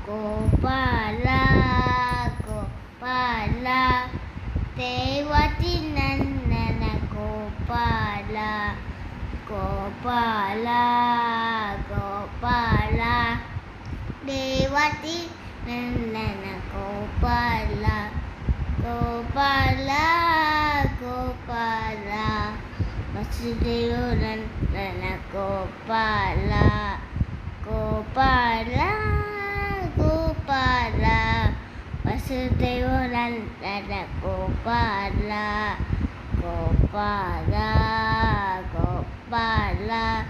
கோபால கோபால தேவதி நந்தன கோபால கோபால கோபால தேவதி நந்தன கோபால கோபால கோபால வசுதேவ நந்தன கோபால கோபால கோபால வசுதேவ நந்தன கோபால கோபால கோபால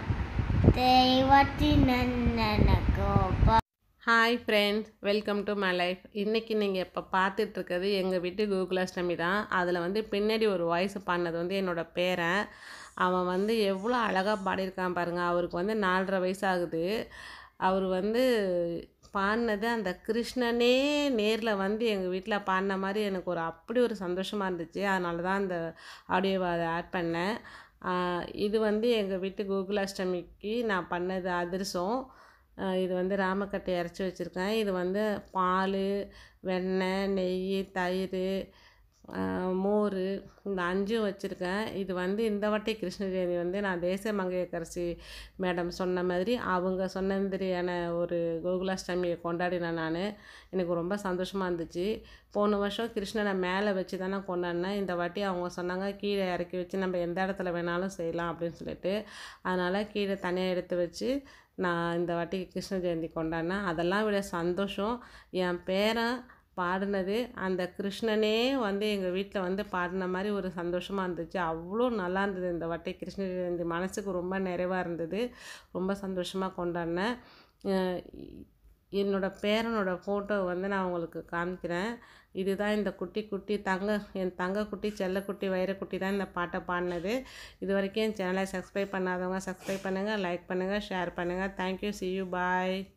தேவதி நந்தன Gopala hi friends welcome to my life இன்றைக்கி நீங்கள் இப்போ பார்த்துட்ருக்கிறது எங்கள் வீட்டு கூகுள் அஷ்டமி தான் அதில் வந்து பின்னாடி ஒரு வாய்ஸ் பாடினது வந்து என்னோடய பேரன் அவன் வந்து எவ்வளோ அழகாக பாடியிருக்கான் பாருங்கள் அவருக்கு வந்து நாலரை வயசு ஆகுது அவர் வந்து பாடினது அந்த கிருஷ்ணனே நேரில் வந்து எங்கள் வீட்டில் பாடின மாதிரி எனக்கு ஒரு அப்படி ஒரு சந்தோஷமாக இருந்துச்சு அதனால தான் அந்த ஆடியோவை அதை ஆட் பண்ணேன் ஆஹ் இது வந்து எங்கள் வீட்டு கூகுள் அஷ்டமிக்கு நான் பண்ணது அதிரசம் ஆஹ் இது வந்து ராமக்கட்டை இறச்சி வச்சுருக்கேன் இது வந்து பால் வெண்ணெய் நெய் தயிர் ஆஹ் மோர் இந்த அஞ்சும் வச்சுருக்கேன் இது வந்து இந்த வாட்டி கிருஷ்ண ஜெயந்தி வந்து நான் தேசிய மங்கையக்கரசி மேடம் சொன்ன மாதிரி அவங்க சொன்ன மாதிரியான ஒரு கோகுலாஷ்டமியை கொண்டாடினேன் நான் எனக்கு ரொம்ப சந்தோஷமாக இருந்துச்சு போன வருஷம் கிருஷ்ணனை மேலே வச்சு தானே கொண்டாடினேன் இந்த வாட்டி அவங்க சொன்னாங்க கீழே இறக்கி வச்சு நம்ம எந்த இடத்துல வேணாலும் செய்யலாம் அப்படின்னு சொல்லிட்டு அதனால் கீழே தனியாக எடுத்து வச்சு நான் இந்த வாட்டி கிருஷ்ண ஜெயந்தி கொண்டாடினேன் அதெல்லாம் விட சந்தோஷம் என் பேரன் பாடினது அந்த கிருஷ்ணனே வந்து எங்கள் வீட்டில் வந்து பாடின மாதிரி ஒரு சந்தோஷமாக இருந்துச்சு அவ்வளோ நல்லா இருந்தது இந்த வாட்டி கிருஷ்ண ஜெயந்தி மனசுக்கு ரொம்ப நிறைவாக இருந்தது ரொம்ப சந்தோஷமாக கொண்டாடினேன் அஹ் என்னோட பேரனோட ஃபோட்டோ வந்து நான் உங்களுக்கு காமிக்கிறேன் இதுதான் இந்த குட்டி குட்டி தங்க என் தங்க குட்டி செல்லக்குட்டி வைரக்குட்டி தான் இந்த பாட்டை பாடினது இது வரைக்கும் என் சேனலை சப்ஸ்கிரைப் பண்ணாதவங்க சப்ஸ்கிரைப் பண்ணுங்கள் லைக் பண்ணுங்கள் ஷேர் பண்ணுங்கள் தேங்க்யூ see you பாய்